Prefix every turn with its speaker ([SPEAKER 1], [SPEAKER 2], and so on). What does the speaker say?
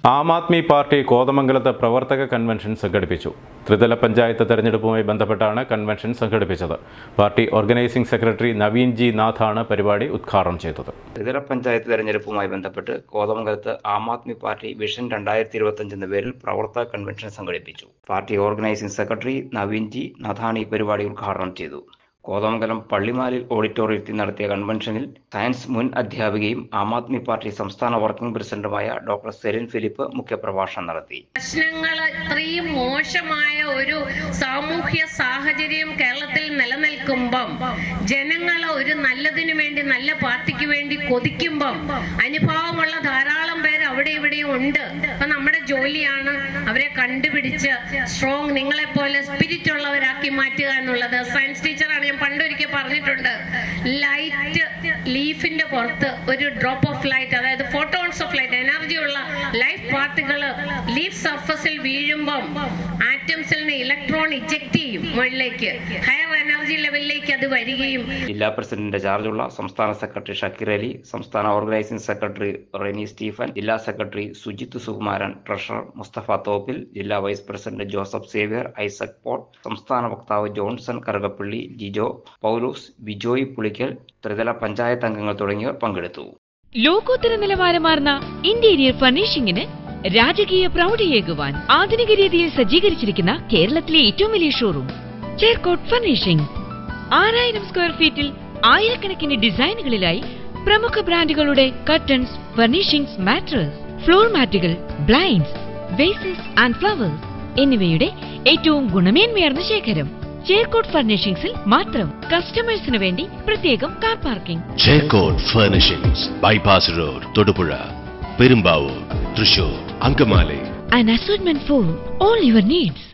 [SPEAKER 1] ആം Aadmi party കോതമംഗലത്ത് പ്രവർത്തക convention സംഘടിപ്പിച്ചു ത്രിതല പഞ്ചായത്ത് തെരഞ്ഞെടുപ്പുമായി ബന്ധപ്പെട്ടാണ് കൺവെൻഷൻ സംഘടിപ്പിച്ചത് party organising secretary Naveen ji നാഥാണ് പരിപാടി ഉദ്ഘാടനം ചെയ്തത്
[SPEAKER 2] ത്രിതല പഞ്ചായത്ത് തെരഞ്ഞെടുപ്പുമായി ബന്ധപ്പെട്ട് കോതമംഗലത്ത് ആം ആദ്മി പാർട്ടി വിഷൻ രണ്ടായിരത്തി ഇരുപത്തഞ്ച് എന്ന പേരിൽ പ്രവർത്തക കൺവെൻഷൻ സംഘടിപ്പിച്ചു party organising secretary Naveen ji നഥാനി പരിപാടി ഉദ്ഘാടനം ചെയ്തു കോതമംഗലം പള്ളിമാലിൽ ഓഡിറ്റോറിയത്തിൽ നടത്തിയ കൺവെൻഷനിൽ സയൻസ് മുൻ അധ്യാപികയും ആം ആദ്മി പാർട്ടി സംസ്ഥാന വർക്കിംഗ് പ്രസിഡന്റുമായ ഡോക്ടർ സെലിൻ ഫിലിപ്പ് മുഖ്യപ്രഭാഷണം നടത്തി
[SPEAKER 3] പ്രശ്നങ്ങൾ ഇത്രയും മോശമായ ഒരു സാമൂഹ്യ സാഹചര്യം കേരളത്തിൽ നിലനിൽക്കുമ്പം ജനങ്ങൾ ഒരു നല്ലതിനു വേണ്ടി നല്ല പാർട്ടിക്ക് വേണ്ടി കൊതിക്കുമ്പം അനുഭവമുള്ള ധാരാളം പേര് അവിടെ ഇവിടെയും ഉണ്ട് അപ്പൊ നമ്മുടെ ജോലിയാണ് അവരെ കണ്ടുപിടിച്ച് സ്ട്രോങ് നിങ്ങളെ പോലെ സ്പിരിറ്റ് ഉള്ളവരാക്കി മാറ്റുക എന്നുള്ളത് സയൻസ് ടീച്ചറാണ് ഞാൻ പണ്ടൊരിക്കൽ പറഞ്ഞിട്ടുണ്ട് ലൈറ്റ് ലീഫിന്റെ പുറത്ത് ഒരു ഡ്രോപ്പ് ഓഫ് ലൈറ്റ് അതായത് ഫോട്ടോൺസ് ഓഫ് ലൈറ്റ് എനർജി ഉള്ള ലൈഫ് പാർട്ടികൾ ലീഫ് സർഫസിൽ വീഴുമ്പം ആറ്റംസിൽ നിന്ന് ഇലക്ട്രോൺ ഇജക്ട് ചെയ്യും മുകളിലേക്ക് ഹയർ എനർജി ലെവലിലേക്ക് അത് വരികയും
[SPEAKER 2] ജില്ലാ പ്രസിഡന്റിന്റെ ചാർജുള്ള സംസ്ഥാന സെക്രട്ടറി ഷക്കീർ അലി സംസ്ഥാന ഓർഗനൈസിംഗ് സെക്രട്ടറി റെനി സ്റ്റീഫൻ ജില്ലാ സെക്രട്ടറി സുജിത് സുകുമാരൻ ട്രഷറർ മുസ്തഫ തോപ്പിൽ ജില്ലാ vice president Joseph Xavier Isaac Paul സംസ്ഥാന വക്താവ് ജോൺസൺ കറുകപ്പള്ളി ജിജോ പൗലൂസ് ബിജോയ് പുളിക്കൽ ത്രിതല പഞ്ചായത്ത് അംഗങ്ങൾ തുടങ്ങിയവർ പങ്കെടുത്തു
[SPEAKER 4] ലോകോത്തര നിലവാരമാർന്ന ഇന്റീരിയർ ഫർണിഷിംഗിന് രാജകീയ പ്രൗഢിയേകുവാൻ ആധുനിക രീതിയിൽ സജ്ജീകരിച്ചിരിക്കുന്ന കേരളത്തിലെ ഏറ്റവും വലിയ ഷോറൂം ചേർക്കോട്ട് ഫർണിഷിംഗ് ആറായിരം സ്ക്വയർ ഫീറ്റിൽ ആയിരക്കണക്കിന് ഡിസൈനുകളിലായി പ്രമുഖ ബ്രാൻഡുകളുടെ കർട്ടൻസ് ഫർണിഷിംഗ്സ് മാട്രസ് ഫ്ലോർ മാറ്റുകൾ ബ്ലൈൻഡ്സ് വേസസ് ആൻഡ് ഫ്ലവേഴ്സ് എന്നിവയുടെ ഏറ്റവും ഗുണമേന്മയാർന്ന ശേഖരം ചേർക്കോട്ട് ഫർണിഷിംഗ്സിൽ മാത്രം കസ്റ്റമേഴ്സിന് വേണ്ടി പ്രത്യേകം car parking
[SPEAKER 5] Chekkottu furnishings bypass road Thodupuzha Perumbavoor Thrissur Angamaly
[SPEAKER 4] an assortment for all your needs.